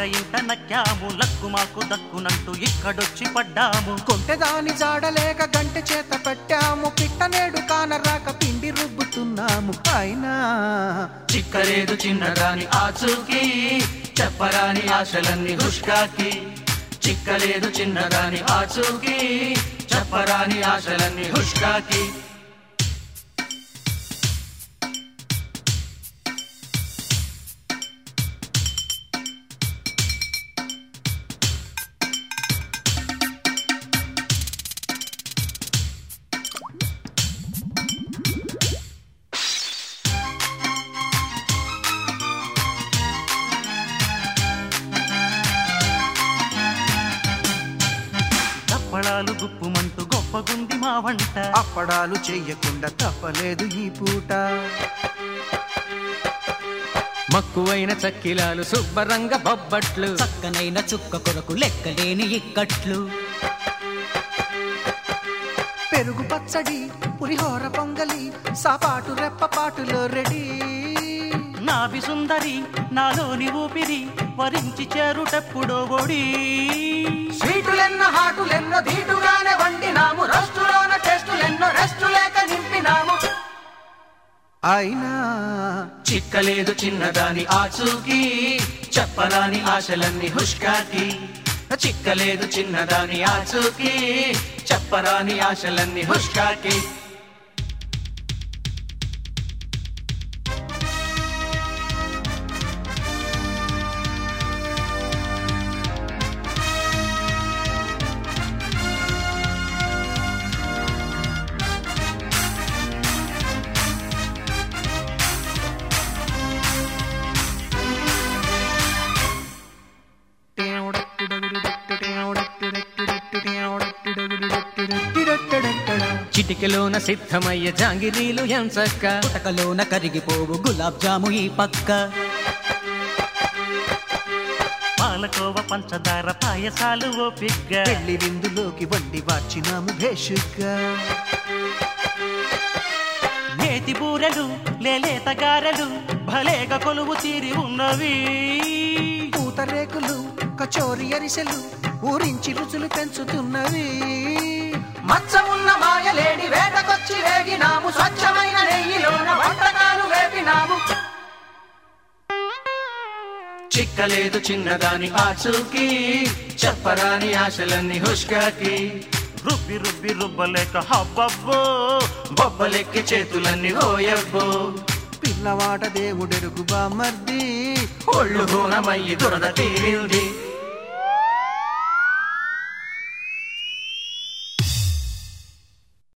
ఇంట నక్కాము లక్కు మాకు దక్కునంటూ ఇక్కడొచ్చి పడ్డాము కొంటెదాని జాడలేక గంటె చేత పెట్టాము పిట్టనేడు కానరాక పిండి రుబ్బుతున్నాము అయినా చిక్కలేదు చిన్నదాని ఆచూకి చెప్పరాని ఆశలన్నీ హుష్కాకి చిక్కలేదు చిన్నదాని ఆచూకి చెప్పరాని ఆశలన్నీ హుష్కాకి తప్పడాలు గుప్పుమంటూ గొప్పగుంది మా వంట అప్పడాలు చెయ్యకుండా తప్పలేదు ఈ పూట మక్కువైన చక్కిలాలు శుభ్రంగ బొబ్బట్లు చక్కనైన చుక్క కొరకు లెక్కలేని ఇక్కట్లు పెరుగు పచ్చడి పులిహోర పొంగలి సాపాటు రెప్పపాటులో రెడీ నాభి సుందరి నాలోని ఊపిరి వరించి చేరుటెప్పుడో ఒడి స్వీటులెన్నో హాటులెన్నో ధీటుగానే వండినాము రస్టులోన టెస్టులెన్నో రెస్టు లేక నింపినాము అయినా చిక్కలేదు చిన్నదాని ఆచూకి చెప్పరాని ఆశలన్నీ హుష్కాకి చిక్కలేదు చిన్నదాని ఆచూకి చెప్పరాని ఆశలన్నీ హుష్కాకి చిటికెలోన సిద్ధమయ్య జాంగిరీలు ఎంచక్క పుటకలోన కరిగిపోవు గులాబ్ జాము ఈ పక్క పాలకోవ పంచదార పాయసాలు ఓపిగ్గా పెళ్లి విందులోకి వండి వార్చినాము భేషుగ్గా నేతి బూరెలు లేలేత గారెలు భలేగా కొలువు తీరి ఉన్నవి పూతరేకులు కచోరి అరిసెలు ఊరించి రుచులు పెంచుతున్నవి మచ్చమున్న మాయలేడి వేటకొచ్చి వేగినాము స్వచ్ఛమైన నెయ్యిలోన వంటకాలు వేపినాము చిక్కలేదు చిన్నదాని ఆచూకి చెప్పరాని ఆశలన్నీ హుష్కాకి రుబ్బి రుబ్బి రుబ్బలేక హబ్బబ్బో బొబ్బలెక్కి చేతులన్నీ ఓయబ్బో పిల్లవాడ దేవుడెరుగు బామర్ది ఒళ్ళు హూనమయ్యి దురద తీరింది